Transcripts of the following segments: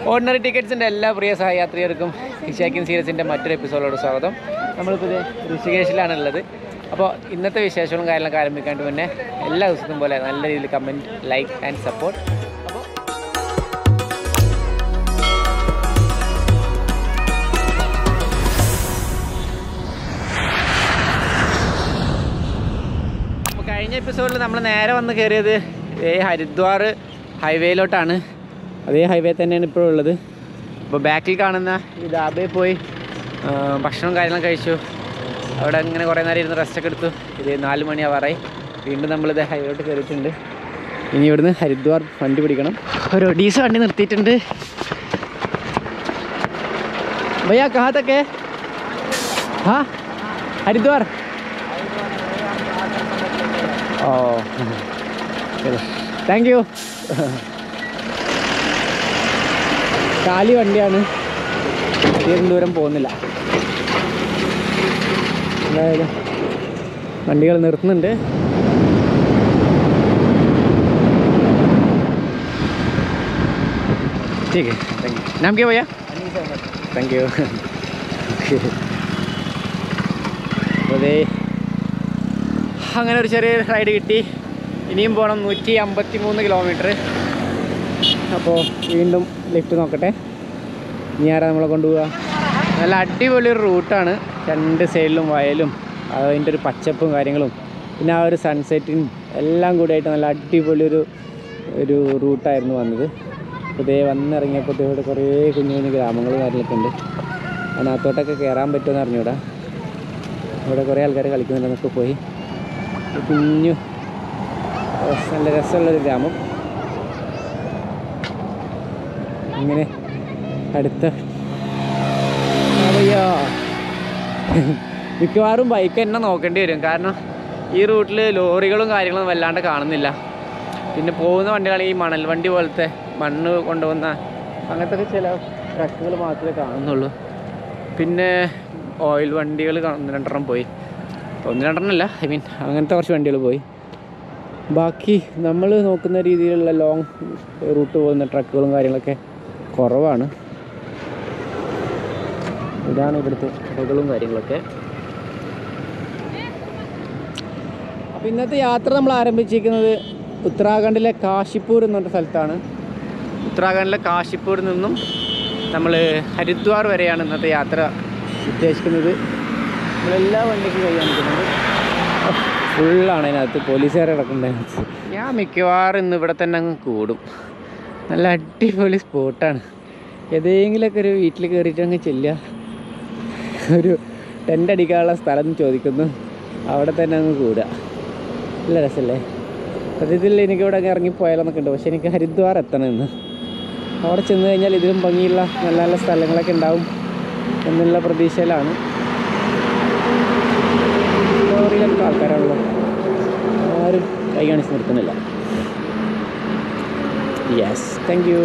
Ordinary ടിക്കറ്റ്സിൻ്റെ എല്ലാ പ്രിയ സഹയാത്രികർക്കും ഹിഷാക്കിൻ സീരീസിൻ്റെ മറ്റൊരു എപ്പിസോഡോട് സ്വാഗതം നമ്മളിപ്പോൾ ഇത് ഋഷികേശിലാണ് ഉള്ളത് അപ്പോൾ ഇന്നത്തെ വിശേഷങ്ങളും കാര്യങ്ങളൊക്കെ ആരംഭിക്കാണ്ട് മുന്നേ എല്ലാ ദിവസത്തും പോലെ നല്ല രീതിയിൽ കമൻറ്റ് ലൈക്ക് ആൻഡ് സപ്പോർട്ട് അപ്പോൾ അപ്പോൾ കഴിഞ്ഞ എപ്പിസോഡിൽ നമ്മൾ നേരെ വന്ന് കയറിയത് ഈ ഹരിദ്വാർ ഹൈവേയിലോട്ടാണ് അതേ ഹൈവേ തന്നെയാണ് ഇപ്പോഴും ഉള്ളത് അപ്പോൾ ബാക്കിൽ കാണുന്ന ഈ ദാബയിൽ പോയി ആ, ഭക്ഷണം കാര്യങ്ങളും കഴിച്ചു അവിടെ ഇങ്ങനെ കുറേ നേരം ഇരുന്ന് റെസ്റ്റൊക്കെ എടുത്തു ഇത് നാല് മണിയാവാറായി വീണ്ടും നമ്മളിത് ഹൈവേയിലോട്ട് കയറിയിട്ടുണ്ട് ഇനി ഇവിടുന്ന് ഹരിദ്വാർ വണ്ടി പിടിക്കണം ഒരു ഒഡീസ വണ്ടി നിർത്തിയിട്ടുണ്ട് ഭയ്യ കഹാത്തൊക്കെ ഹാ ഹരിദ്വാർ ഓ താങ്ക് യു കാലി വണ്ടിയാണ് അധികം ദൂരം പോകുന്നില്ല എന്തായാലും വണ്ടികൾ നിർത്തുന്നുണ്ട് ठीक है थैंक यू नाम क्या भैया താങ്ക് യു അപ്പോൾ ദേ അങ്ങനെ ഒരു ചെറിയ റൈഡ് കിട്ടി ഇനിയും പോകണം നൂറ്റി അമ്പത്തി മൂന്ന് കിലോമീറ്റർ അപ്പോൾ വീണ്ടും ലിഫ്റ്റ് നോക്കട്ടെ ഇനി ആരാ നമ്മളെ കൊണ്ടുപോവുക നല്ല അടിപൊളി ഒരു റൂട്ടാണ് രണ്ട് സൈഡിലും വയലും അതിൻ്റെ ഒരു പച്ചപ്പും കാര്യങ്ങളും പിന്നെ ആ ഒരു സൺസെറ്റും എല്ലാം കൂടിയായിട്ട് നല്ല അടിപൊളി ഒരു ഒരു റൂട്ടായിരുന്നു വന്നത് അപ്പോൾ ഇതേ വന്നിറങ്ങിയപ്പോൾ ദേ ഇവിടെ കുറേ കുഞ്ഞു കുഞ്ഞു ഗ്രാമങ്ങളും കാര്യങ്ങളൊക്കെ ഉണ്ട് അതിനകത്തോട്ടൊക്കെ കയറാൻ പറ്റുമെന്ന് അറിഞ്ഞൂടാ ഇവിടെ കുറേ ആൾക്കാർ കളിക്കുന്നുണ്ടെന്നൊക്കെ പോയി ഒരു കുഞ്ഞു രസ- നല്ല രസമുള്ളൊരു ഗ്രാമം ഇങ്ങനെ അടുത്ത അയ്യോ മിക്കവാറും ബൈക്ക് തന്നെ നോക്കേണ്ടി വരും കാരണം ഈ റൂട്ടിൽ ലോറികളും കാര്യങ്ങളും വല്ലാണ്ട് കാണുന്നില്ല പിന്നെ പോകുന്ന വണ്ടികൾ ഈ മണൽ വണ്ടി പോലത്തെ മണ്ണ് കൊണ്ടുവന്ന അങ്ങനത്തെ ഒക്കെ ചില ട്രക്കുകൾ മാത്രമേ കാണുന്നുള്ളൂ പിന്നെ ഓയിൽ വണ്ടികൾ ഒന്ന് രണ്ടെണ്ണം പോയി ഒന്ന് രണ്ടെണ്ണമല്ല ഐ മീൻ അങ്ങനത്തെ കുറച്ച് വണ്ടികൾ പോയി ബാക്കി നമ്മൾ നോക്കുന്ന രീതിയിലുള്ള ലോങ് റൂട്ട് പോകുന്ന ട്രക്കുകളും കാര്യങ്ങളൊക്കെ കുറവാണ് ഇതാണ് ഇവിടുത്തെ കടകളും കാര്യങ്ങളൊക്കെ അപ്പോൾ ഇന്നത്തെ യാത്ര നമ്മൾ ആരംഭിച്ചിരിക്കുന്നത് ഉത്തരാഖണ്ഡിലെ കാശിപ്പൂർ എന്ന് പറഞ്ഞ സ്ഥലത്താണ് ഉത്തരാഖണ്ഡിലെ കാശിപ്പൂരിൽ നിന്നും നമ്മൾ ഹരിദ്വാർ വരെയാണ് ഇന്നത്തെ യാത്ര ഉദ്ദേശിക്കുന്നത് നമ്മളെല്ലാ വണ്ടിക്കും കൈ കാണിക്കുന്നുണ്ട് ഫുള്ളാണ് അതിനകത്ത് പോലീസുകാർ കിടക്കുന്നത് അതിനകത്ത് ഞാൻ മിക്കവാറും ഇന്ന് ഇവിടെ തന്നെ അങ്ങ് കൂടും നല്ല അടിപൊളി സ്പോട്ടാണ് ഏതെങ്കിലുമൊക്കെ ഒരു വീട്ടിൽ കയറിയിട്ട് അങ്ങ് ചെല്ലുക ഒരു ടെൻ്റ് അടിക്കാനുള്ള സ്ഥലം ചോദിക്കുന്നു അവിടെ തന്നെ അങ്ങ് കൂടുക നല്ല രസമല്ലേ സത്യത്തിൽ എനിക്കിവിടെ അങ്ങ് ഇറങ്ങിപ്പോയാലോന്നൊക്കെ ഉണ്ട് പക്ഷെ എനിക്ക് ഹരിദ്വാർ എത്തണം ഇന്ന് അവിടെ ചെന്ന് കഴിഞ്ഞാൽ ഇതിലും ഭംഗിയുള്ള നല്ല നല്ല സ്ഥലങ്ങളൊക്കെ ഉണ്ടാവും എന്നുള്ള പ്രതീക്ഷയിലാണ് ലോറിയിലൊക്കെ ആൾക്കാരാണല്ലോ ആരും കൈ കാണിച്ച് നിർത്തുന്നില്ല യെസ് താങ്ക് യു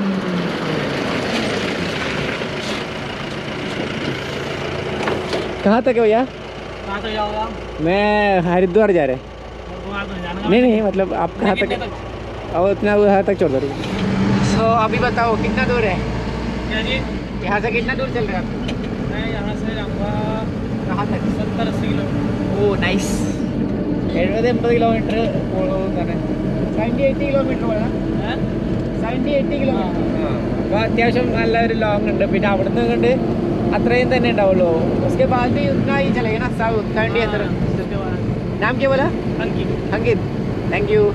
कहाँ तक है भैया कहाँ तक जाओगे आप मैं हरिद्वार जा रहे हैं हरिद्वार तो जाना नहीं नहीं मतलब आप कहाँ तक कितने और इतना वहाँ तक छोड़ दो सो अभी बताओ कितना दूर है क्या जी यहाँ से कितना दूर चल रहे हैं आप मैं यहाँ से जाऊँगा कहाँ तक सत्तर अस्सी किलोमीटर ഓ നൈസ് എഴുപത് എൺപത് കിലോമീറ്റർ പോകുന്നതാണ് സെവൻറ്റി എയ്റ്റി കിലോമീറ്റർ പോകണം हैं സെവൻറ്റി എയ്റ്റി കിലോമീറ്റർ അപ്പോൾ അത്യാവശ്യം നല്ല ഒരു ലോങ് ഉണ്ട് പിന്നെ അവിടുന്ന് കണ്ട് അത്രയും തന്നെ ഉണ്ടാവുള്ളൂ उसके बाद भी उतना ही चलेगा ना सब उतना ही अंदर उसके बाद नाम क्या बोला अंकित അങ്കിത് താങ്ക് യു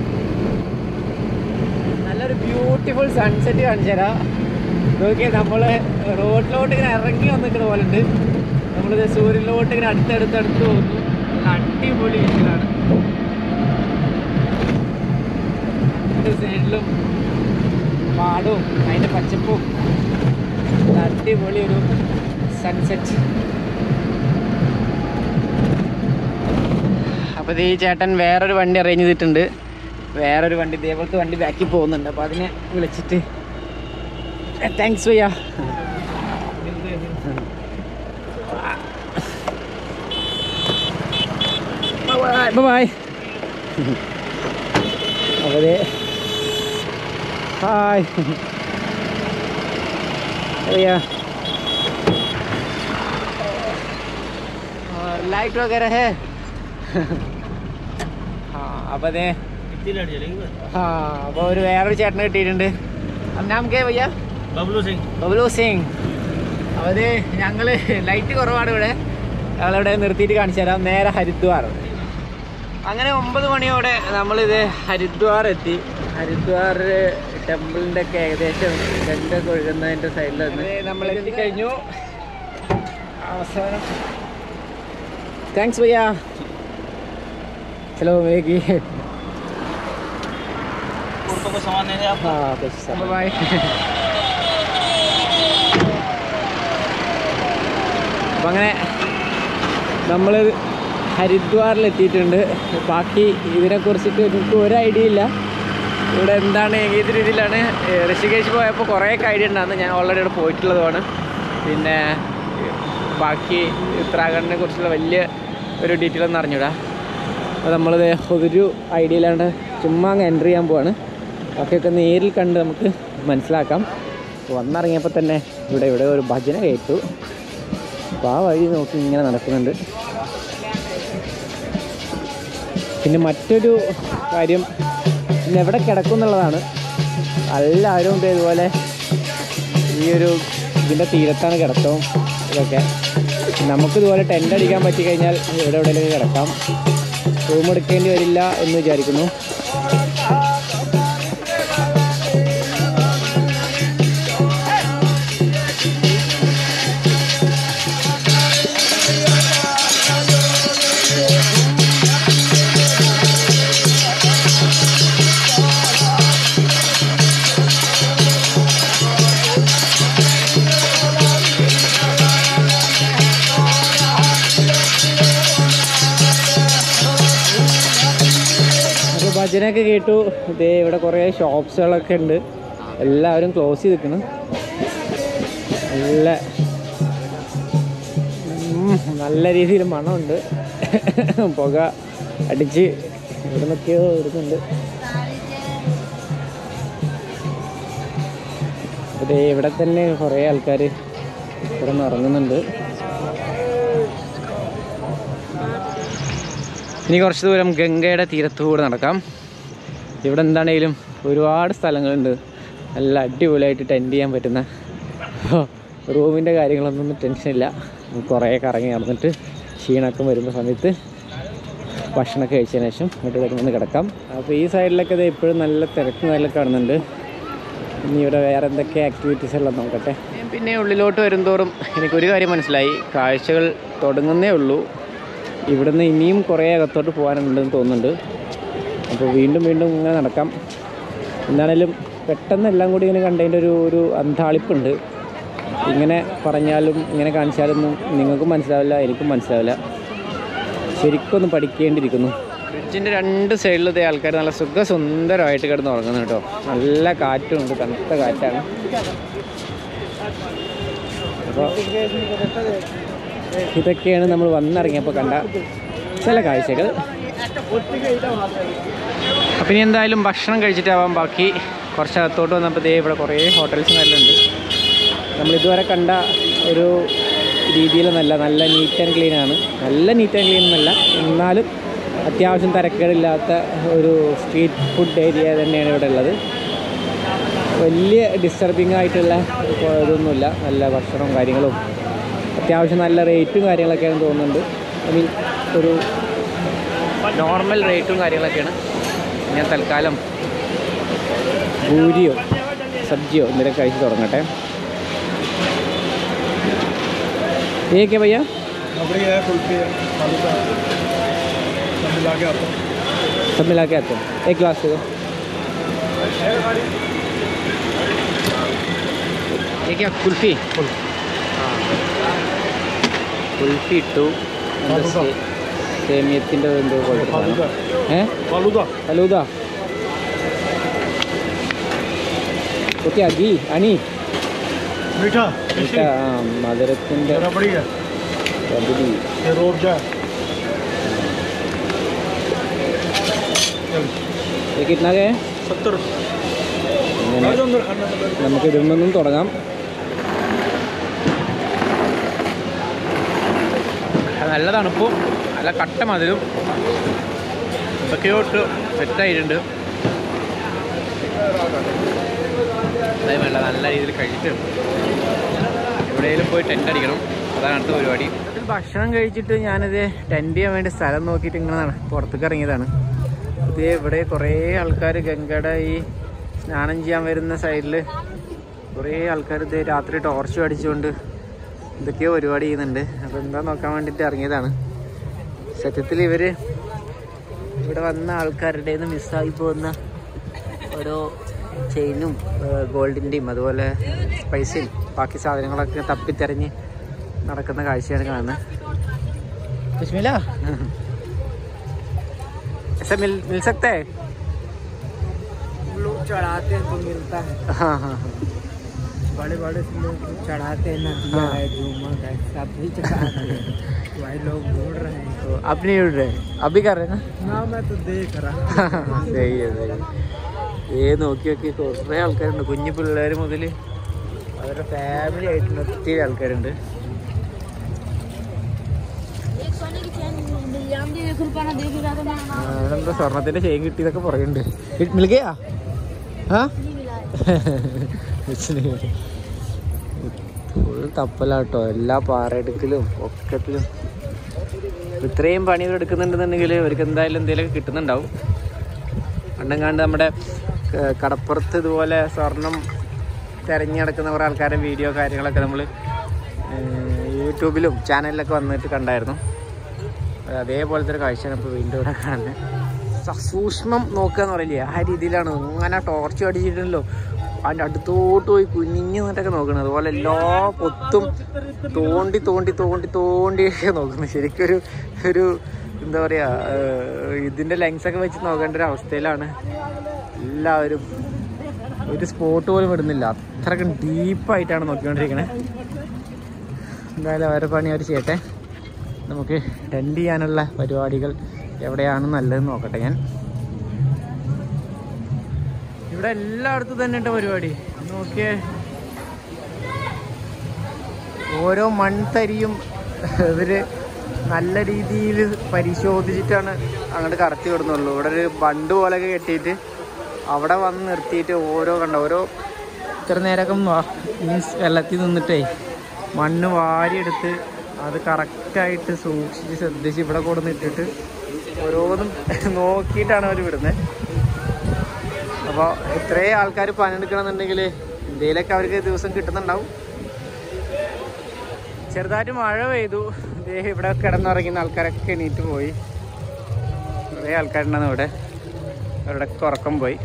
നല്ലൊരു ബ്യൂട്ടിഫുൾ സൺസെറ്റ് കാണിച്ചു തരാം നോക്കിയാൽ നമ്മൾ റോഡിലോട്ട് ഇങ്ങനെ ഇറങ്ങി വന്നിക്കുന്ന പോലെ ഉണ്ട് നമ്മളിത് സൂര്യനിലോട്ട് ഇങ്ങനെ അടുത്തടുത്തടുത്ത് പോകുന്നു നല്ല അടിപൊളി വീട്ടിലാണ് രണ്ട് സൈഡിലും പാടവും അതിൻ്റെ പച്ചപ്പും നല്ല അടിപൊളി ഒരു സൺസെറ്റ് അപ്പോൾ ഈ ചേട്ടൻ വേറൊരു വണ്ടി അറേഞ്ച് ചെയ്തിട്ടുണ്ട് വേറൊരു വണ്ടി ഇതേപോലത്തെ വണ്ടി ബാക്കിൽ പോകുന്നുണ്ട് അപ്പോൾ അതിനെ വിളിച്ചിട്ട് താങ്ക്സ് ഭയ്യ ബൈ അപ്പോൾ ദേ ഹായ് भैया और लाइट वगैरह है हाँ അപ്പോൾ അതെ कितनी लड़ चलेगी बस ആ അപ്പോൾ ഒരു വേറൊരു ചേട്ടനെ കിട്ടിയിട്ടുണ്ട് നാം കേ ഭയ്യ बबलू सिंह ബബലു സിംഗ് അപ്പോൾ അത് ഞങ്ങൾ ലൈറ്റ് കുറവാണ് ഇവിടെ ഞങ്ങളിവിടെ നിർത്തിയിട്ട് കാണിച്ചു തരാം നേരെ ഹരിദ്വാർ അങ്ങനെ ഒമ്പത് മണിയോടെ നമ്മളിത് ഹരിദ്വാർ എത്തി ഹരിദ്വാർ ടെമ്പിളിൻ്റെ ഒക്കെ ഏകദേശം ഗംഗൊക്കെ ഒഴുകുന്നതിൻ്റെ സൈഡിൽ നിന്ന് നമ്മൾ എത്തിക്കഴിഞ്ഞു അവസാനം താങ്ക്സ് ഭയ്യ ചലോ മേക്ക് औरतों को सामान देंगे आप ബൈ അപ്പം അങ്ങനെ നമ്മൾ ഹരിദ്വാറിൽ എത്തിയിട്ടുണ്ട് ബാക്കി ഇതിനെക്കുറിച്ചിട്ട് എനിക്ക് ഒരു ഐഡിയ ഇല്ല ഇവിടെ എന്താണ് ഏത് രീതിയിലാണ് ഏഹ് ഋഷികേശ് പോയപ്പോൾ കുറേയൊക്കെ ഐഡിയ ഉണ്ടായിരുന്നു ഞാൻ ഓൾറെഡി ഇവിടെ പോയിട്ടുള്ളതുമാണ് പിന്നെ ബാക്കി ഉത്തരാഖണ്ഡിനെ കുറിച്ചുള്ള വലിയ ഒരു ഡീറ്റെയിൽ ഒന്നും അറിഞ്ഞൂടാ അപ്പോൾ നമ്മളിത് ഒരു ഐഡിയ ഇല്ലാണ്ട് ചുമ്മാ അങ്ങ് എൻട്രി ചെയ്യാൻ പോവാണ് ബാക്കിയൊക്കെ നേരിൽ കണ്ട് നമുക്ക് മനസ്സിലാക്കാം വന്നിറങ്ങിയപ്പോൾ തന്നെ ഇവിടെ ഇവിടെ ഒരു ഭജന കേട്ടു അപ്പോൾ ആ വഴി നോക്കി ഇങ്ങനെ നടക്കുന്നുണ്ട് പിന്നെ മറ്റൊരു കാര്യം ഇന്ന് എവിടെ കിടക്കും എന്നുള്ളതാണ് എല്ലാവരും ഉണ്ട് ഇതുപോലെ ഈ ഒരു ഇതിൻ്റെ തീരത്താണ് കിടത്തവും ഇതൊക്കെ നമുക്കിതുപോലെ ടെൻ്റ് അടിക്കാൻ പറ്റി കഴിഞ്ഞാൽ ഇവിടെ എവിടെയെങ്കിലും കിടക്കാം റൂം എടുക്കേണ്ടി വരില്ല എന്ന് വിചാരിക്കുന്നു അപ്പോൾ ഭജനയൊക്കെ കേട്ടു ഇതേ ഇവിടെ കുറേ ഷോപ്സുകളൊക്കെ ഉണ്ട് എല്ലാവരും ക്ലോസ് ചെയ്തിരിക്കണം നല്ല ഉം, നല്ല രീതിയിൽ മണമുണ്ട് പുക അടിച്ച് ഇവിടെ നിന്നൊക്കെയോ വരുന്നുണ്ട് അതേ ഇവിടെ തന്നെ കുറേ ആൾക്കാർ ഇവിടെ നിന്ന് ഇറങ്ങുന്നുണ്ട് ഇനി കുറച്ച് ദൂരം ഗംഗയുടെ തീരത്തുകൂടെ നടക്കാം ഇവിടെ എന്താണെങ്കിലും ഒരുപാട് സ്ഥലങ്ങളുണ്ട് നല്ല അടിപൊളിയായിട്ട് ടെൻറ്റ് ചെയ്യാൻ പറ്റുന്ന റൂമിൻ്റെ കാര്യങ്ങളൊന്നും ടെൻഷനില്ല കുറേ കറങ്ങി നടന്നിട്ട് ക്ഷീണമൊക്കെ വരുന്ന സമയത്ത് ഭക്ഷണമൊക്കെ കഴിച്ചതിന് ശേഷം ഇവിടെ വന്ന് കിടക്കാം അപ്പോൾ ഈ സൈഡിലൊക്കെ ഇത് ഇപ്പോഴും നല്ല തിരക്ക് നല്ല കാണുന്നുണ്ട് ഇനി ഇവിടെ വേറെ എന്തൊക്കെ ആക്ടിവിറ്റീസ് എല്ലാം നോക്കട്ടെ പിന്നെ ഉള്ളിലോട്ട് വരുംതോറും എനിക്കൊരു കാര്യം മനസ്സിലായി കാഴ്ചകൾ തുടങ്ങുന്നേ ഉള്ളൂ ഇവിടുന്ന് ഇനിയും കുറേ അകത്തോട്ട് പോകാനുണ്ടെന്ന് തോന്നുന്നുണ്ട് അപ്പോൾ വീണ്ടും വീണ്ടും ഇങ്ങനെ നടക്കാം എന്താണേലും പെട്ടെന്ന് എല്ലാം കൂടി ഇങ്ങനെ കണ്ടതിൻ്റെ ഒരു ഒരു അന്താളിപ്പുണ്ട് ഇങ്ങനെ പറഞ്ഞാലും ഇങ്ങനെ കാണിച്ചാലൊന്നും നിങ്ങൾക്കും മനസ്സിലാവില്ല എനിക്കും മനസ്സിലാവില്ല ശരിക്കൊന്ന് പഠിക്കേണ്ടിയിരിക്കുന്നു ബ്രിഡ്ജിൻ്റെ രണ്ട് സൈഡിലത്തെ ആൾക്കാർ നല്ല സുഖസുന്ദരമായിട്ട് കിടന്ന് ഉറങ്ങുന്നു കേട്ടോ നല്ല കാറ്റും ഉണ്ട് തണുത്ത കാറ്റാണ് അപ്പോൾ ഇതൊക്കെയാണ് നമ്മൾ വന്നിറങ്ങിയപ്പോൾ കണ്ട ചില കാഴ്ചകൾ അപ്പം ഇനി എന്തായാലും ഭക്ഷണം കഴിച്ചിട്ടാവാം ബാക്കി കുറച്ച് അകത്തോട്ട് വന്നപ്പോൾ ദേ ഇവിടെ കുറേ ഹോട്ടൽസ് എല്ലാം ഉണ്ട് നമ്മൾ ഇതുവരെ കണ്ട ഒരു രീതിയിലൊന്നല്ല നല്ല നീറ്റ് ആൻഡ് ക്ലീൻ ആണ് നല്ല നീറ്റ് ആൻഡ് ക്ലീൻ എന്നല്ല എന്നാലും അത്യാവശ്യം തിരക്കേടില്ലാത്ത ഒരു സ്ട്രീറ്റ് ഫുഡ് ഏരിയ തന്നെയാണ് ഇവിടെ ഉള്ളത് വലിയ ഡിസ്റ്റർബിങ് ആയിട്ടുള്ള ഇപ്പൊ ഇതൊന്നുമില്ല നല്ല ഭക്ഷണവും കാര്യങ്ങളും അത്യാവശ്യം നല്ല റേറ്റും കാര്യങ്ങളൊക്കെയാണ് തോന്നുന്നുണ്ട് ഐ മീൻ ഒരു നോർമൽ റേറ്റും കാര്യങ്ങളൊക്കെയാണ് ഞാൻ തൽക്കാലം ഭൂരിയോ സബ്ജിയോ എന്തെങ്കിലും കഴിച്ച് തുടങ്ങട്ടെ ഏക്കെ ഭയ്യ नबड़ी है कुल्फी है आलू का सब मिला के आता हूँ सब मिला के आते हैं एक ग्लास दे दो ये क्या कुल्फी കുൽഫി ഇട്ടു എന്താ സേ- സേമിയത്തിൻ്റെ എന്തോ പോലത്തെ സാധനം. ഏ फालूदा ഫലൂദ ഓക്കെ അഗി അണി मीठा എന്നിട്ട് ആ മധുരത്തിൻ്റെ रबड़ी है പകുതി ये रोब जा ഇത് കിട്ടണകെ सत्तर അങ്ങനെ നമുക്ക് ഇതിൽ നിന്നും തുടങ്ങാം അത് നല്ല തണുപ്പും നല്ല കട്ട മതിലും ഇതൊക്കെയോ ഇട്ട് സെറ്റായിട്ടുണ്ട് അതായത് വേണ്ട നല്ല രീതിയിൽ കഴിച്ചിട്ട് എവിടെയെങ്കിലും പോയി ടെൻ്റ് അടിക്കണം അതാണ് അടുത്ത പരിപാടി ഭക്ഷണം കഴിച്ചിട്ട് ഞാനിത് ടെൻ്റ് ചെയ്യാൻ വേണ്ടി സ്ഥലം നോക്കിയിട്ട് ഇങ്ങനെ നട- പുറത്തേക്ക് ഇറങ്ങിയതാണ് ഇത് ഇവിടെ കുറേ ആൾക്കാർ ഗംഗയുടെ ഈ സ്നാനം ചെയ്യാൻ വരുന്ന സൈഡിൽ കുറേ ആൾക്കാർ ഇത് രാത്രി ടോർച്ച് അടിച്ചുകൊണ്ട് എന്തൊക്കെയോ പരിപാടി ചെയ്യുന്നുണ്ട് അപ്പോൾ എന്താ നോക്കാൻ വേണ്ടിയിട്ട് ഇറങ്ങിയതാണ് സത്യത്തിൽ ഇവർ ഇവിടെ വന്ന ആൾക്കാരുടെ നിന്ന് മിസ്സായി പോകുന്ന ഓരോ ചെയിനും ഗോൾഡിൻ്റെയും അതുപോലെ പൈസയും ബാക്കി സാധനങ്ങളൊക്കെ തപ്പിത്തെറിഞ്ഞ് നടക്കുന്ന കാഴ്ചയാണ് കാണുന്നത് ബിസ്മില്ല ऐसा मिल मिल सकता है लोग चढ़ाते हैं तो मिलता है हाँ हाँ हाँ बड़े बड़े से लोग चढ़ाते हैं नदिया हाँ। है झूमर है सब भी चढ़ाते हैं वही लोग ढूंढ रहे हैं तो अब नहीं उड़ रहे अभी कर रहे हैं ना ना मैं तो देख रहा സഹി സഹി ഏ നോക്കി നോക്കി കുറേ ആൾക്കാരുണ്ട് കുഞ്ഞു പിള്ളേർ മുതൽ അവരുടെ ഫാമിലി ആയിട്ടുള്ള ഒത്തിരി ആൾക്കാരുണ്ട് एक सोने की चैन मिलियन भी एक रुपया ना दे के जाता मैं ആ, എന്താ സ്വർണത്തിന്റെ ചെയിൻ കിട്ടിയതൊക്കെ പറയുന്നുണ്ട് മിൽക്കയാ ആ नहीं मिला है ഫുൾ തപ്പലാട്ടോ എല്ലാ പാറയെടുക്കലും ഒക്കത്തിലും ഇത്രയും പണികൾ എടുക്കുന്നുണ്ടെന്നുണ്ടെങ്കിൽ അവർക്ക് എന്തായാലും എന്തെങ്കിലുമൊക്കെ കിട്ടുന്നുണ്ടാവും പണ്ടെങ്ങാണ്ട് നമ്മുടെ ക- കടപ്പുറത്ത് ഇതുപോലെ സ്വർണം തിരഞ്ഞെടുക്കുന്ന കുറേ ആൾക്കാരുടെ വീഡിയോ കാര്യങ്ങളൊക്കെ നമ്മൾ യൂട്യൂബിലും ചാനലിലൊക്കെ വന്നിട്ട് കണ്ടായിരുന്നു അത് അതേപോലത്തെ ഒരു കാഴ്ചയാണ് ഇപ്പോൾ വീണ്ടും ഇവിടെ കാണുന്നത് സ- സൂക്ഷ്മം നോക്കുക എന്ന് പറയില്ലേ ആ രീതിയിലാണ് ഇങ്ങനെ ടോർച്ച് അടിച്ചിട്ടുണ്ടല്ലോ അതിൻ്റെ അടുത്തോട്ട് പോയി കുനിഞ്ഞ് നിന്നിട്ടൊക്കെ നോക്കണം അതുപോലെ എല്ലാ പൊത്തും തോണ്ടി തോണ്ടി തോണ്ടി തോണ്ടിയൊക്കെ നോക്കുന്നത് ശരിക്കും ഒരു ഒരു എന്താ പറയുക ഇതിൻ്റെ ലെങ്സ് ഒക്കെ വെച്ച് നോക്കേണ്ട ഒരു അവസ്ഥയിലാണ് എല്ലാവരും ഒരു സ്പോട്ട് പോലും വിടുന്നില്ല അത്രയ്ക്കും ഡീപ്പായിട്ടാണ് നോക്കിക്കൊണ്ടിരിക്കണേ എന്തായാലും അവരുടെ പണി അവർ ചെയ്യട്ടെ നമുക്ക് ടെൻഡ് ചെയ്യാനുള്ള പരിപാടികൾ എവിടെയാണ് നല്ലതെന്ന് നോക്കട്ടെ ഞാൻ ഇവിടെ എല്ലായിടത്തും തന്നെ ഉണ്ട് പരിപാടി നോക്കിയേ ഓരോ മൺതരിയും ഇവര് നല്ല രീതിയിൽ പരിശോധിച്ചിട്ടാണ് അങ്ങോട്ട് കടത്തി വിടുന്നുള്ളൂ ഇവിടെ ഒരു ബണ്ട് പോലെയൊക്കെ കെട്ടിയിട്ട് അവിടെ വന്ന് നിർത്തിയിട്ട് ഓരോ കണ്ട ഓരോ ഇത്ര നേരമൊക്കെ മീൻസ് വെള്ളത്തിൽ നിന്നിട്ടേ മണ്ണ് വാരിയെടുത്ത് അത് കറക്റ്റായിട്ട് സൂക്ഷിച്ച് ശ്രദ്ധിച്ച് ഇവിടെ കൊണ്ടുവന്ന് ഇട്ടിട്ട് ഓരോന്നും നോക്കിയിട്ടാണ് അവർ വിടുന്നത് അപ്പോൾ ഇത്രയും ആൾക്കാർ പണിയെടുക്കണമെന്നുണ്ടെങ്കിൽ എന്തെങ്കിലുമൊക്കെ അവർക്ക് ദിവസം കിട്ടുന്നുണ്ടാവും ചെറുതായിട്ട് മഴ പെയ്തു ദേ ഇവിടെ കിടന്നുറങ്ങുന്ന ആൾക്കാരൊക്കെ എണീറ്റ് പോയി കുറേ ആൾക്കാരുണ്ടെന്ന് ഇവിടെ അവരുടെ ഉറക്കം പോയി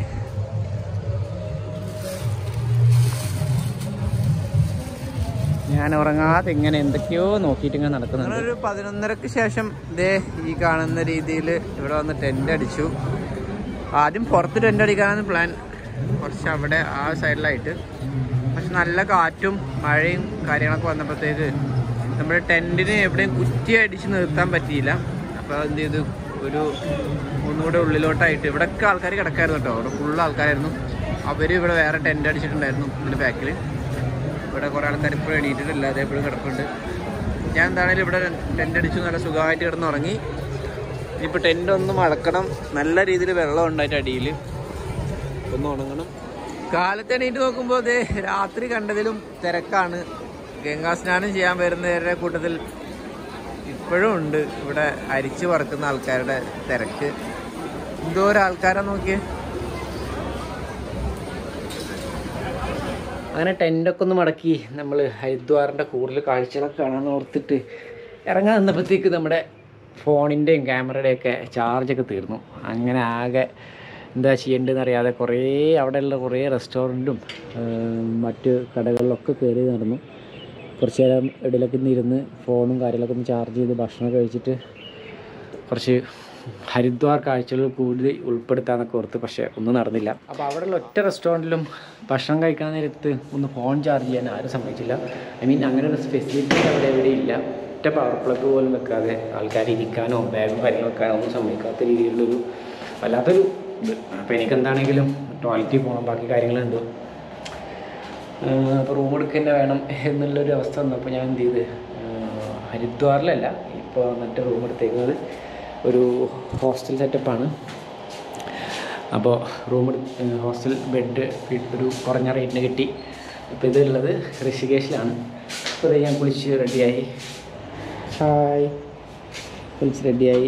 ഞാൻ ഉറങ്ങാതെ ഇങ്ങനെ എന്തൊക്കെയോ നോക്കിയിട്ട് ഇങ്ങനെ നടക്കുന്നുണ്ട് ഒരു പതിനൊന്നരക്ക് ശേഷം ദേ ഈ കാണുന്ന രീതിയിൽ ഇവിടെ വന്ന് ടെൻ്റ് അടിച്ചു ആദ്യം പുറത്ത് ടെൻ്റ് അടിക്കാനാണ് പ്ലാൻ കുറച്ച് അവിടെ ആ സൈഡിലായിട്ട് പക്ഷെ നല്ല കാറ്റും മഴയും കാര്യങ്ങളൊക്കെ വന്നപ്പോഴത്തേക്ക് നമ്മുടെ ടെൻറ്റിന് എവിടെയും കുറ്റി അടിച്ച് നിർത്താൻ പറ്റിയില്ല അപ്പോൾ എന്ത് ചെയ്തു ഒരു ഒന്നുകൂടെ ഉള്ളിലോട്ടായിട്ട് ഇവിടെയൊക്കെ ആൾക്കാർ കിടക്കായിരുന്നു കേട്ടോ അവിടെ ഫുള്ള് ആൾക്കാരായിരുന്നു അവർ ഇവിടെ വേറെ ടെൻ്റ് അടിച്ചിട്ടുണ്ടായിരുന്നു ഇതിൻ്റെ ബാക്കിൽ ഇവിടെ കുറേ ആൾക്കാർ ഇപ്പോഴും എണീറ്റിട്ടില്ല അതേപ്പോഴും കിടപ്പുണ്ട് ഞാൻ എന്താണേലും ഇവിടെ ടെൻ്റ് അടിച്ചു നല്ല സുഖമായിട്ട് കിടന്ന് ഉറങ്ങി ഇനിയിപ്പോൾ ടെൻ്റ് ഒന്ന് മടക്കണം നല്ല രീതിയിൽ വെള്ളം ഉണ്ടായിട്ട് അടിയിൽ ഒന്ന് ഉണങ്ങണം കാലത്ത് എണീറ്റ് നോക്കുമ്പോൾ അതെ രാത്രി കണ്ടതിലും തിരക്കാണ് ഗംഗാ സ്നാനം ചെയ്യാൻ വരുന്നവരുടെ കൂട്ടത്തിൽ ഇപ്പോഴും ഉണ്ട് ഇവിടെ അരിച്ചു പറക്കുന്ന ആൾക്കാരുടെ തിരക്ക് എന്തോരം ആൾക്കാരാ നോക്കിയേ അങ്ങനെ ടെൻ്റൊക്കെ ഒന്ന് മടക്കി നമ്മൾ ഹരിദ്വാറിൻ്റെ കൂടുതൽ കാഴ്ചകളൊക്കെ കാണാൻ ഓർത്തിട്ട് ഇറങ്ങാൻ നിന്നപ്പോഴത്തേക്ക് നമ്മുടെ ഫോണിൻ്റെയും ക്യാമറയുടെയൊക്കെ ചാർജൊക്കെ തീർന്നു അങ്ങനെ ആകെ എന്താ ചെയ്യേണ്ടതെന്ന് അറിയാതെ കുറേ അവിടെയുള്ള കുറേ റെസ്റ്റോറൻറ്റും മറ്റ് കടകളിലൊക്കെ കയറി നടന്നു കുറച്ച് നേരം ഇടയിലൊക്കെ ഒന്ന് ഇരുന്ന് ഫോണും കാര്യങ്ങളൊക്കെ ഒന്ന് ചാർജ് ചെയ്ത് ഭക്ഷണം കഴിച്ചിട്ട് കുറച്ച് ഹരിദ്വാർ കാഴ്ചകൾ കൂടുതൽ ഉൾപ്പെടുത്താന്നൊക്കെ ഓർത്ത് പക്ഷേ ഒന്നും നടന്നില്ല അപ്പോൾ അവിടെയുള്ള ഒറ്റ റെസ്റ്റോറൻറ്റിലും ഭക്ഷണം കഴിക്കാൻ നേരത്ത് ഒന്ന് ഫോൺ ചാർജ് ചെയ്യാൻ ആരും സമ്മതിച്ചില്ല ഐ മീൻ അങ്ങനെ ഒരു ഫെസിലിറ്റി അവിടെ എവിടെ ഇല്ല ഒറ്റ പവർ പ്ലഗ് പോലും വെക്കാതെ ആൾക്കാർ ഇരിക്കാനോ ബാഗും കാര്യങ്ങൾ വെക്കാനോ ഒന്നും സമ്മതിക്കാത്ത രീതിയിലുള്ളൊരു വല്ലാത്തൊരു ഇത് അപ്പോൾ എനിക്കെന്താണെങ്കിലും ടോയ്ലറ്റിൽ പോകണം ബാക്കി കാര്യങ്ങളുണ്ട് അപ്പോൾ റൂം എടുക്കുക തന്നെ വേണം എന്നുള്ളൊരു അവസ്ഥ വന്നപ്പോൾ ഞാൻ എന്ത് ചെയ്ത് ആഹ് ഹരിദ്വാറിലല്ല ഈ ഇപ്പോൾ വന്നിട്ട് റൂം എടുത്തേക്കുന്നത് ഒരു ഹോസ്റ്റൽ സെറ്റപ്പാണ് അപ്പോൾ റൂം ഹോസ്റ്റൽ ബെഡ് ഒരു കുറഞ്ഞ റേറ്റിന് കിട്ടി ഇപ്പോൾ ഇതുള്ളത് ഋഷികേശിലാണ് ഇപ്പോൾ ഇത് ഞാൻ കുളിച്ച് റെഡിയായി ഹായ് കുളിച്ച് റെഡിയായി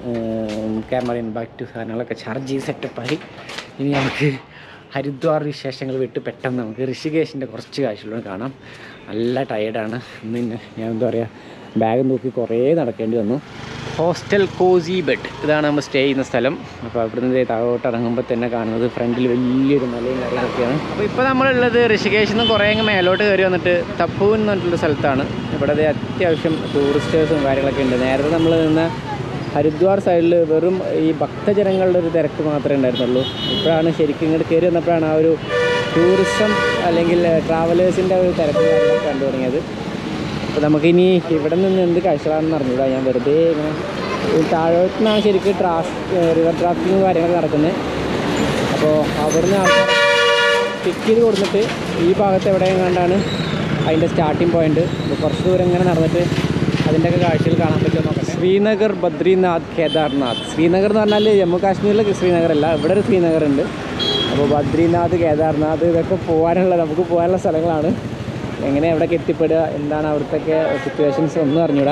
ക്യാമറയും ബാക്ക് ടു സാധനങ്ങളൊക്കെ ചാർജ് ചെയ്ത് സെറ്റപ്പായി ഇനി നമുക്ക് ഹരിദ്വാർ വിശേഷങ്ങൾ വിട്ട് പെട്ടെന്ന് നമുക്ക് ഋഷികേശിൻ്റെ കുറച്ച് കാഴ്ചകളും കാണാം നല്ല ടയേർഡാണ് ഇന്ന് ഇന്ന് ഞാൻ എന്താ പറയുക ബാഗ് നോക്കി കുറേ നടക്കേണ്ടി വന്നു ഹോസ്റ്റൽ കോസി ബെഡ് ഇതാണ് നമ്മൾ സ്റ്റേ ചെയ്യുന്ന സ്ഥലം അപ്പോൾ അവിടുന്ന് താഴോട്ട് ഇറങ്ങുമ്പോൾ തന്നെ കാണുന്നത് ഫ്രണ്ടിൽ വലിയൊരു മലയും കാര്യങ്ങളൊക്കെയാണ് അപ്പോൾ ഇപ്പോൾ നമ്മളുള്ളത് ഋഷികേശിൽ നിന്ന് കുറേ അങ്ങ് മേലോട്ട് കയറി വന്നിട്ട് തപ്പൂൻ എന്ന് പറഞ്ഞിട്ടുള്ള സ്ഥലത്താണ് ഇവിടെ ദേ അത്യാവശ്യം ടൂറിസ്റ്റേഴ്സും കാര്യങ്ങളൊക്കെ ഉണ്ട് നേരത്തെ നമ്മൾ നിന്ന ഹരിദ്വാർ സൈഡിൽ വെറും ഈ ഭക്തജനങ്ങളുടെ ഒരു തിരക്ക് മാത്രമേ ഉണ്ടായിരുന്നുള്ളൂ ഇപ്പോഴാണ് ശരിക്കും ഇങ്ങോട്ട് കയറി വന്നപ്പോഴാണ് ആ ഒരു ടൂറിസം അല്ലെങ്കിൽ ട്രാവലേഴ്സിൻ്റെ ഒരു തിരക്ക് കാര്യങ്ങളൊക്കെ കണ്ടു തുടങ്ങിയത് അപ്പോൾ നമുക്കിനി ഇവിടെ നിന്ന് എന്ത് കാഴ്ചകളാണെന്ന് അറിഞ്ഞൂടാ ഞാൻ വെറുതെ ഇങ്ങനെ ഈ താഴോട്ട് നിന്നാണ് ശരിക്കും ട്രാഫ് റിവർ ഡ്രാഫ്റ്റിങ്ങും കാര്യങ്ങളൊക്കെ നടക്കുന്നത് അപ്പോൾ അവിടുന്ന് ആൾക്കാർ പിക്ക് ചെയ്ത് കൊടുത്തിട്ട് ഈ ഭാഗത്ത് എവിടെയും കണ്ടാണ് അതിൻ്റെ സ്റ്റാർട്ടിംഗ് പോയിന്റ് അപ്പോൾ കുറച്ച് ദൂരം ഇങ്ങനെ നടന്നിട്ട് അതിൻ്റെയൊക്കെ കാഴ്ചകൾ കാണാൻ പറ്റുമോ നോക്കട്ടെ ശ്രീനഗർ ബദ്രിനാഥ് കേദാർനാഥ് ശ്രീനഗർ എന്ന് പറഞ്ഞാൽ ജമ്മു കാശ്മീരിലെ ശ്രീനഗർ അല്ല ഇവിടെ ഒരു ശ്രീനഗർ ഉണ്ട് അപ്പോൾ ബദ്രിനാഥ് കേദാർനാഥ് ഇതൊക്കെ പോകാനുള്ള നമുക്ക് പോകാനുള്ള സ്ഥലങ്ങളാണ് എങ്ങനെ എവിടേക്ക് എത്തിപ്പെടുക എന്താണ് അവിടുത്തെ സിറ്റുവേഷൻസ് ഒന്നും അറിഞ്ഞൂടാ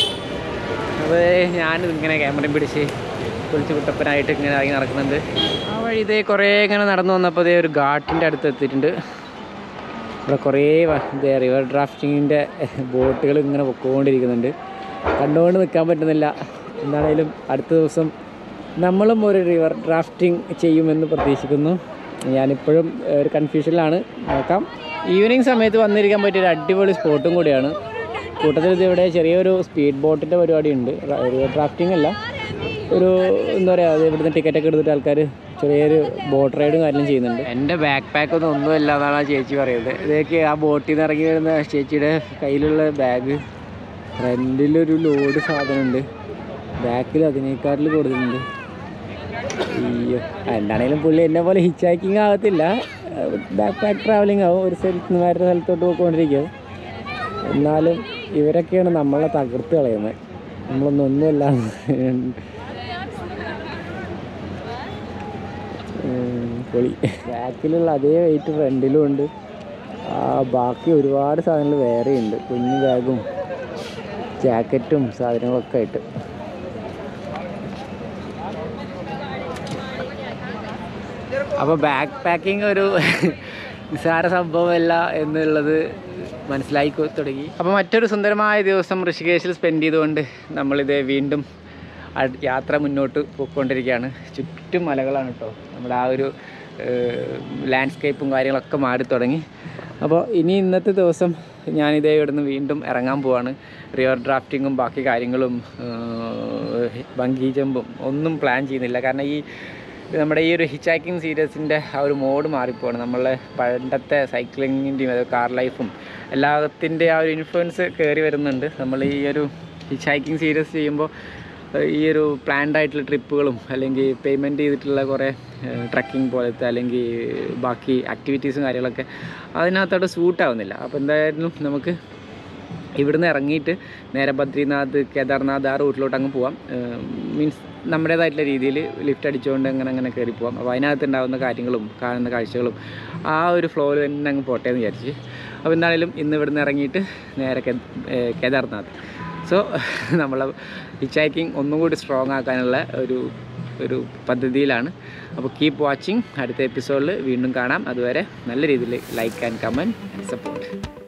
അപ്പോൾ ഞാൻ ഇങ്ങനെ ക്യാമറയും പിടിച്ച് കുളിച്ച് കുട്ടപ്പനായിട്ട് ഇങ്ങനെ ഇറങ്ങി നടക്കുന്നുണ്ട് ആ വഴി ഇതേ കുറേ ഇങ്ങനെ നടന്നു വന്നപ്പോൾ ഇതേ ഒരു ഘാട്ടിൻ്റെ അടുത്ത് എത്തിയിട്ടുണ്ട് ഇവിടെ കുറേ വ- ഇതേ റിവർ ഡ്രാഫ്റ്റിങ്ങിൻ്റെ ബോട്ടുകൾ ഇങ്ങനെ പൊക്കോണ്ടിരിക്കുന്നുണ്ട് കണ്ടുകൊണ്ട് നിൽക്കാൻ പറ്റുന്നില്ല എന്താണേലും അടുത്ത ദിവസം നമ്മളും ഒരു റിവർ ഡ്രാഫ്റ്റിംഗ് ചെയ്യുമെന്ന് പ്രതീക്ഷിക്കുന്നു ഞാനിപ്പോഴും ഏഹ്, ഒരു കൺഫ്യൂഷനിലാണ് നോക്കാം ഈവനിങ് സമയത്ത് വന്നിരിക്കാൻ പറ്റിയ ഒരു അടിപൊളി സ്പോട്ടും കൂടിയാണ് കൂട്ടത്തിൽ ഇത് ഇവിടെ ചെറിയൊരു സ്പീഡ് ബോട്ടിൻ്റെ പരിപാടി ഉണ്ട് റിവർ ഡ്രാഫ്റ്റിംഗ് അല്ല ഒരു എന്താ പറയുക അത് ഇവിടുന്ന് ടിക്കറ്റൊക്കെ എടുത്തിട്ട് ആൾക്കാർ ചെറിയൊരു ബോട്ട് റൈഡും കാര്യം ചെയ്യുന്നുണ്ട് എൻ്റെ ബാക്ക് പാക്ക് ഒന്നും ഒന്നുമില്ല എന്നാണ് ആ ചേച്ചി പറയുന്നത് ഇതൊക്കെ ആ ബോട്ടിൽ നിന്ന് ഇറങ്ങി വരുന്ന ചേച്ചിയുടെ കയ്യിലുള്ള ബാഗ് ഫ്രണ്ടിലൊരു ലോഡ് സാധനമുണ്ട് ബാക്കിൽ അതിനേക്കാട്ടിൽ കൂടുതലുണ്ട് അയ്യോ എന്താണേലും പുള്ളി എന്നെ പോലെ ഹിച്ച് ഹൈക്കിങ് ആകത്തില്ല ബാക്ക് പാക്ക് ട്രാവലിംഗ് ആവും ഒരു സ്ഥലത്ത് നിന്ന് വേറെ സ്ഥലത്തോട്ട് പോയിക്കൊണ്ടിരിക്കും എന്നാലും ഇവരൊക്കെയാണ് നമ്മളെ തകർത്ത് കളയുന്നത് നമ്മളൊന്നും ഒന്നുമല്ല ഉം, പൊളി ബാക്കിലുള്ള അതേ വെയിറ്റ് ഫ്രണ്ടിലും ഉണ്ട് ആ ബാക്കി ഒരുപാട് സാധനങ്ങൾ വേറെ ഉണ്ട് കുഞ്ഞു ബാഗും ജാക്കറ്റും സാധനങ്ങളൊക്കെ ആയിട്ട് അപ്പോൾ ബാക്ക് പാക്കിംഗ് ഒരു നിസ്സാര സംഭവമല്ല എന്നുള്ളത് മനസ്സിലായി കൊ- തുടങ്ങി അപ്പോൾ മറ്റൊരു സുന്ദരമായ ദിവസം ഋഷികേശിൽ സ്പെൻഡ് ചെയ്തുകൊണ്ട് നമ്മളിത് വീണ്ടും അട്- യാത്ര മുന്നോട്ട് പോയിക്കൊണ്ടിരിക്കുകയാണ് ചുറ്റും മലകളാണ് കേട്ടോ നമ്മുടെ ആ ഒരു ലാൻഡ്സ്കേപ്പും കാര്യങ്ങളൊക്കെ മാറി തുടങ്ങി അപ്പോൾ ഇനി ഇന്നത്തെ ദിവസം ഞാനിതേ ഇവിടുന്ന് വീണ്ടും ഇറങ്ങാൻ പോവാണ് റിവർ ഡ്രാഫ്റ്റിങ്ങും ബാക്കി കാര്യങ്ങളും ബങ്കി ജമ്പും ഒന്നും പ്ലാൻ ചെയ്യുന്നില്ല കാരണം ഈ നമ്മുടെ ഈ ഒരു ഹിച്ച് ഹൈക്കിംഗ് സീരീസിൻ്റെ ആ ഒരു മോഡ് മാറിപ്പോവാണ് നമ്മളെ പണ്ടത്തെ സൈക്ലിങ്ങിൻ്റെയും അത് കാർ ലൈഫും എല്ലാത്തിൻ്റെ ആ ഒരു ഇൻഫ്ലുവൻസ് കയറി വരുന്നുണ്ട് നമ്മൾ ഈ ഒരു ഹിച്ച് ഹൈക്കിംഗ് സീരീസ് ചെയ്യുമ്പോൾ ഏഹ് ഈ ഒരു പ്ലാൻഡ് ആയിട്ടുള്ള ട്രിപ്പുകളും അല്ലെങ്കിൽ പേയ്മെൻറ്റ് ചെയ്തിട്ടുള്ള കുറേ ട്രക്കിംഗ് പോലത്തെ അല്ലെങ്കിൽ ബാക്കി ആക്ടിവിറ്റീസും കാര്യങ്ങളൊക്കെ അതിനകത്തോട്ട് സൂട്ട് ആവുന്നില്ല അപ്പോൾ എന്തായാലും നമുക്ക് ഇവിടുന്ന് ഇറങ്ങിയിട്ട് നേരെ ബദ്രിനാഥ് കേദാർനാഥ് ആ റൂട്ടിലോട്ട് അങ്ങ് പോവാം മീൻസ് നമ്മുടേതായിട്ടുള്ള രീതിയിൽ ലിഫ്റ്റ് അടിച്ചുകൊണ്ട് അങ്ങനെ അങ്ങനെ കയറി പോവാം അപ്പോൾ അതിനകത്ത് ഉണ്ടാകുന്ന കാര്യങ്ങളും കാണുന്ന കാഴ്ചകളും ആ ഒരു ഫ്ലോയിൽ തന്നെ അങ്ങ് പോട്ടെ എന്ന് വിചാരിച്ച് അപ്പോൾ എന്താണെങ്കിലും ഇന്ന് ഇവിടുന്ന് ഇറങ്ങിയിട്ട് നേരെ കേ- ഏഹ് കേദാർനാഥ് സോ നമ്മളെ ഹിച്ച് ഹൈക്കിംഗ് ഒന്നും കൂടി സ്ട്രോങ് ആക്കാനുള്ള ഒരു ഒരു പദ്ധതിയിലാണ് അപ്പോൾ കീപ്പ് വാച്ചിങ് അടുത്ത എപ്പിസോഡിൽ വീണ്ടും കാണാം അതുവരെ നല്ല രീതിയിൽ ലൈക്ക് ആൻഡ് കമൻറ്റ് സപ്പോർട്ട്